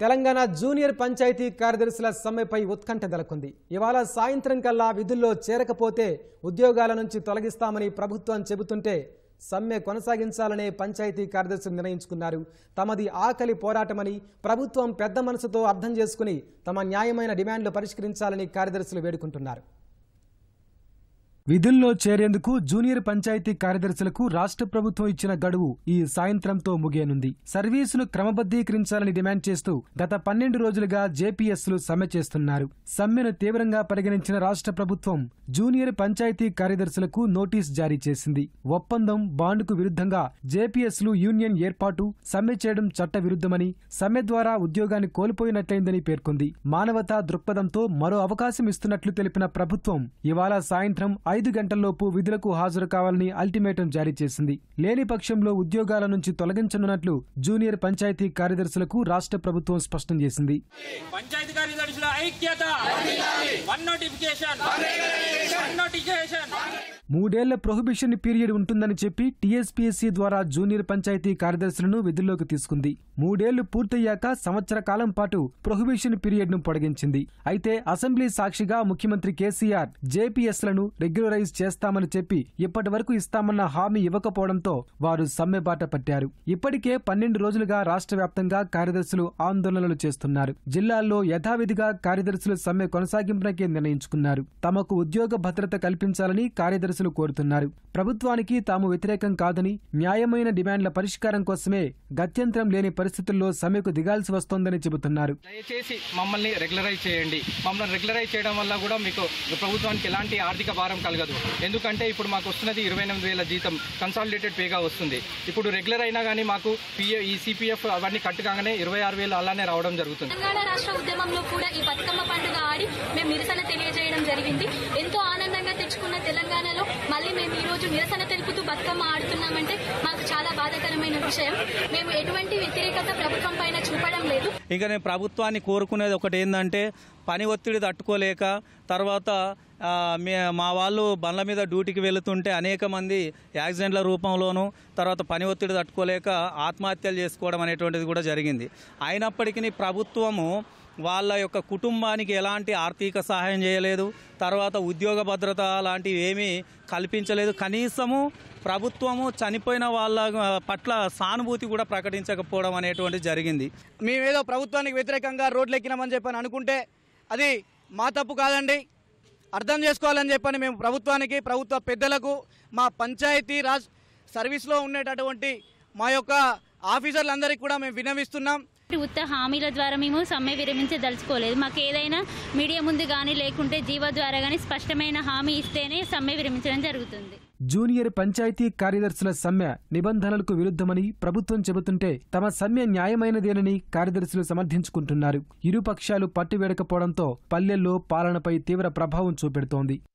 Telangana junior panchayat కార్యదర్శుల సమ్మెపై ఉత్కంఠ నెలకొంది ఇవాళ సాయంత్రం కల్లా విధుల్లో చేరకపోతే ఉద్యోగాల నుంచి తొలగిస్తామని ప్రభుత్వం చెబుతుంటే సమ్మె కొనసాగించాలనే పంచాయతీ కార్యదర్శులు నిర్ణయించుకున్నారు తమది ఆకలి పోరాటమని ప్రభుత్వం పెద్ద మనసుతో అర్థం చేసుకుని తమ న్యాయమైన డిమాండ్లు పరిష్కరించాలని కార్యదర్శులు వేడుకుంటున్నారు విధుల్లో చేరేందుకు జూనియర్ పంచాయతీ కార్యదర్శులకు రాష్ట్ర ప్రభుత్వం ఇచ్చిన గడువు ఈ సాయంత్రంతో ముగియనుంది సర్వీసును క్రమబద్దీకరించాలని డిమాండ్ చేస్తూ గత పన్నెండు రోజులుగా జేపీఎస్లు సమ్మె చేస్తున్నారు సమ్మెను తీవ్రంగా పరిగణించిన రాష్ట్ర ప్రభుత్వం జూనియర్ పంచాయతీ కార్యదర్శులకు నోటీస్ జారీ చేసింది ఒప్పందం బాండుకు విరుద్ధంగా జేపీఎస్లు యూనియన్ ఏర్పాటు సమ్మె చేయడం చట్ట విరుద్ధమని సమ్మె ద్వారా ఉద్యోగాన్ని కోల్పోయినట్లయిందని పేర్కొంది మానవతా దృక్పథంతో మరో అవకాశం ఇస్తున్నట్లు తెలిపిన ప్రభుత్వం ఇవాళ సాయంత్రం ఐదు గంటల్లోపు విధులకు హాజరు కావాలని అల్టిమేటం జారీ చేసింది లేని పక్షంలో ఉద్యోగాల నుంచి తొలగించనున్నట్లు జూనియర్ పంచాయతీ కార్యదర్శులకు రాష్ట్ర ప్రభుత్వం స్పష్టం చేసింది పంచాయతీ కార్యదర్శుల ఐక్యత వన్ నోటిఫికేషన్ వన్ నోటిఫికేషన్ మూడేళ్ల ప్రొహిబిషన్ పీరియడ్ ఉంటుందని చెప్పి టీఎస్పీఎస్సీ ద్వారా జూనియర్ పంచాయతీ కార్యదర్శులను విధుల్లోకి తీసుకుంది మూడేళ్లు పూర్తయ్యాక సంవత్సర కాలం పాటు ప్రొహిబిషన్ పీరియడ్ ను పొడిగించింది అయితే అసెంబ్లీ సాక్షిగా ముఖ్యమంత్రి కేసీఆర్ జేపీఎస్లను రెగ్యులరైజ్ చేస్తామని చెప్పి ఇప్పటి వరకు ఇస్తామన్న హామీ ఇవ్వకపోవడంతో వారు సమ్మె బాట పట్టారు ఇప్పటికే పన్నెండు రోజులుగా రాష్ట్ర వ్యాప్తంగా కార్యదర్శులు ఆందోళనలు చేస్తున్నారు జిల్లాల్లో యథావిధిగా కార్యదర్శులు సమ్మె కొనసాగింపునకే నిర్ణయించుకున్నారు తమకు ఉద్యోగ భద్రత కల్పించాలని కార్యదర్శులు కోరుతున్నారు ప్రభుత్వానికి తాము వ్యతిరేకం కాదని న్యాయమైన డిమాండ్ల పరిష్కారం కోసమే గత్యంతరం లేని పరిస్థితుల్లో సమ్మెకు దిగాల్సి వస్తోందని చెబుతున్నారు దయచేసి మమ్మల్ని రెగ్యులరైజ్ చేయండి మమ్మల్ని రెగ్యులరైజ్ చేయడం వల్ల కూడా మీకు ప్రభుత్వానికి ఎలాంటి ఆర్థిక భారం కలగదు ఎందుకంటే ఇప్పుడు మాకు వస్తున్నది ఇరవై ఎనిమిది వేల జీతం కన్సాలిడేటెడ్ పేగా వస్తుంది ఇప్పుడు రెగ్యులర్ అయినా కానీ మాకు పిఏ ఈ సిపిఎఫ్ అవన్నీ కట్ కాగానే ఇరవై ఆరు వేలు అలానే రావడం జరుగుతుంది తెలంగాణ రాష్ట్ర ఉద్యమంలో కూడా ఈ బతుకమ్మ పండుగ ఆడి మేము నిరసన తెలియజేయడం జరిగింది ఎంతో ఆనందంగా తెచ్చుకున్న తెలంగాణలో మళ్ళీ మేము ఈ రోజు నిరసన తెలుపుతూ బతుకమ్మ ఆడుతున్నామంటే మాకు చాలా బాధాకరమైన విషయం మేము ఎటువంటి వ్యతిరేకత ప్రభుత్వం పైన చూపడం లేదు ఇంకా నేను ప్రభుత్వాన్ని కోరుకునేది ఒకటి ఏంటంటే పని ఒత్తిడి తట్టుకోలేక తర్వాత ఆ, మే- మా వాళ్ళు బండ్ల మీద డ్యూటీకి వెళుతుంటే అనేక మంది యాక్సిడెంట్ల రూపంలోనూ తర్వాత పని ఒత్తిడి తట్టుకోలేక ఆత్మహత్యలు చేసుకోవడం అనేటువంటిది కూడా జరిగింది అయినప్పటికీ ప్రభుత్వము వాళ్ళ యొక్క కుటుంబానికి ఎలాంటి ఆర్థిక సహాయం చేయలేదు తర్వాత ఉద్యోగ భద్రత లాంటివి ఏమీ కల్పించలేదు కనీసము ప్రభుత్వము చనిపోయిన వాళ్ళ ఆ, పట్ల సానుభూతి కూడా ప్రకటించకపోవడం అనేటువంటిది జరిగింది మేమేదో ప్రభుత్వానికి వ్యతిరేకంగా రోడ్లు ఎక్కినామని చెప్పని అనుకుంటే అది మా తప్పు కాదండి అర్థం చేసుకోవాలని చెప్పని మేము ప్రభుత్వానికి ప్రభుత్వ పెద్దలకు మా పంచాయతీ రాజ్ సర్వీస్లో ఉండేటటువంటి మా యొక్క ఆఫీసర్లందరికీ కూడా మేము వినవిస్తున్నాం ఉత్త హామీల ద్వారా మేము సమ్మె విరమించదలుచుకోలేదు మాకు ఏదైనా మీడియా ముందు కానీ లేకుంటే జీవో ద్వారా కానీ స్పష్టమైన హామీ ఇస్తేనే సమ్మె విరమించడం జరుగుతుంది జూనియర్ పంచాయతీ కార్యదర్శుల సమ్మె నిబంధనలకు విరుద్ధమని ప్రభుత్వం చెబుతుంటే తమ సమ్మె న్యాయమైనదేనని కార్యదర్శులు సమర్థించుకుంటున్నారు ఇరు పక్షాలు పట్టువేడకపోవడంతో పల్లెల్లో పాలనపై తీవ్ర ప్రభావం చూపెడుతోంది